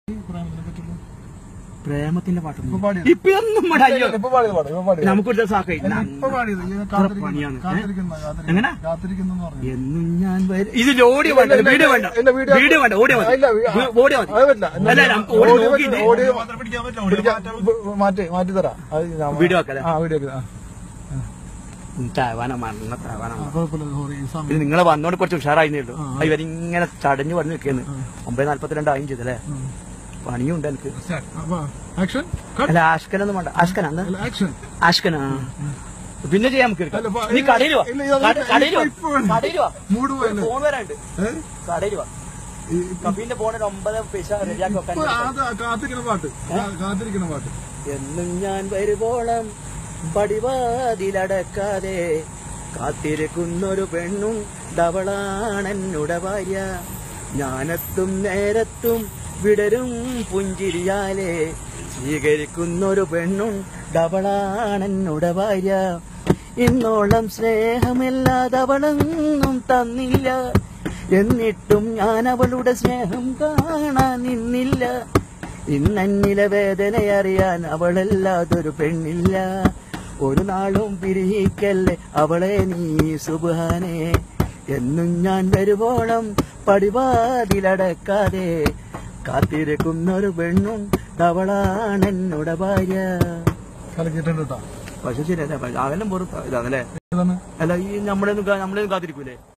പ്രേമത്തിനെ പറ്റിയുള്ള പ്രേമത്തിന്റെ ഇപ്പൊ പാട്ടൊന്നും പാടിയത് ഇപ്പൊ ഒന്നും ഇവിടെ അയ്യോ ഇപ്പൊ പാടിയത് പാടും ഇപ്പൊ പാടിയത് നമുക്കൊരു ദിവസമാക്കി അല്ല, ഇപ്പൊ പാടിയത് ഈ പണിയാണ്. കാത്തിരിക്കുന്ന ഏ? കാത്തിരിക്കുന്ന എങ്ങനെ? കാത്തിരിക്കുന്ന കാത്തിരിക്കുന്ന പറഞ്ഞു എന്നും ഞാൻ വരും ഇത് ഓടിയോ വേണ്ട ഇല്ല, വീഡിയോ വേണ്ട ഇല്ല, വീഡിയോ- വീഡിയോ വേണ്ട ഓടിയോ മതി ഇല്ല, വീ- വീ- ഓടിയോ മതി അത് പറ്റില്ല. അല്ല നമുക്ക് ഓടി ഓടി നോക്കി പറ്റില്ല, ഓടി പിടിക്കാം. മാറ്റി മാറ്റി തരാം അത് ഞാൻ- വീഡിയോ ആക്കല്ലേ? ആ വീഡിയോ ആക്കാം. താവാന മണ്ണ താവാന ആ, കുഴപ്പമില്ല സോറി ഈ സമയം ഇത് നിങ്ങളെ വന്നോണ്ട് കുറച്ച് ഉഷാറായിരുന്നേ ആ. ഇവരിങ്ങനെ ചടഞ്ഞു പറഞ്ഞു നിൽക്കുന്നു ഒമ്പത് നാല്പത്തിരണ്ട് ആയും ചെയ്തല്ലേ ഉം. പണിയുണ്ട് എനിക്ക് അപ്പൊ ആക്ഷൻ കട്ട് അല്ല ആഷ്കനൊന്നും വേണ്ട ആഷ്കനാ എന്താ അല്ല ആക്ഷൻ ആഷ്കനാ പിന്നെ ചെയ്യാം നമുക്ക് അല്ല, ഇപ്പൊ- നീ കടയിൽ വാ ഇല്ല, ഇത് കട- കടയിൽ വാ ഇപ്പൊ വേണ്ട. കടയിൽ വാ മൂഡ് പോയല്ലേ ഫോൺ വരാണ്ട് ഏ? കടയിൽ വാ ഈ- കബീന്റെ ഫോണിൽ ഒമ്പത് പൈസ റെഡിയാക്കി വെക്കാൻ ഇപ്പൊ അത് കാത്തിരിക്കുന്ന പാട്ട് കാ- കാത്തിരിക്കുന്ന പാട്ട് എന്നും ഞാൻ വരുവോളം പടിവാതിലടക്കാതെ കാത്തിരിക്കുന്നൊരു പെണ്ണും ഡവളാണെന്നുടെ ഭാര്യ ഞാനെത്തും നേരത്തും വിടരും പുഞ്ചിരിയാലെ സ്വീകരിക്കുന്നൊരു പെണ്ണും ഡവളാണെന്നുടെ ഭാര്യ ഇന്നോളം സ്നേഹമില്ലാതെ അവളൊന്നും തന്നില്ല എന്നിട്ടും ഞാൻ അവളുടെ സ്നേഹം കാണാൻ നിന്നില്ല ഇന്നന്നിലെ വേദനയറിയാൻ അവളല്ലാതൊരു പെണ്ണില്ല ഒരു നാളും പിരിയിക്കല്ലേ അവളെ നീ സുബാനെ എന്നും ഞാൻ വരുവോളം പടിവാതിലടക്കാതെ കാത്തിരിക്കുന്നൊരു പെണ്ണും അവളാണെന്നുടെ ഭാര്യ കലക്കിയിട്ടുണ്ട് കേട്ടോ പക്ഷെ ശരിയല്ലേ അകലം പൊറുത്ത ഇതാണല്ലേ ഏതാണ് അല്ല ഈ നമ്മളെ നമ്മളെ കാത്തിരിക്കൂലേ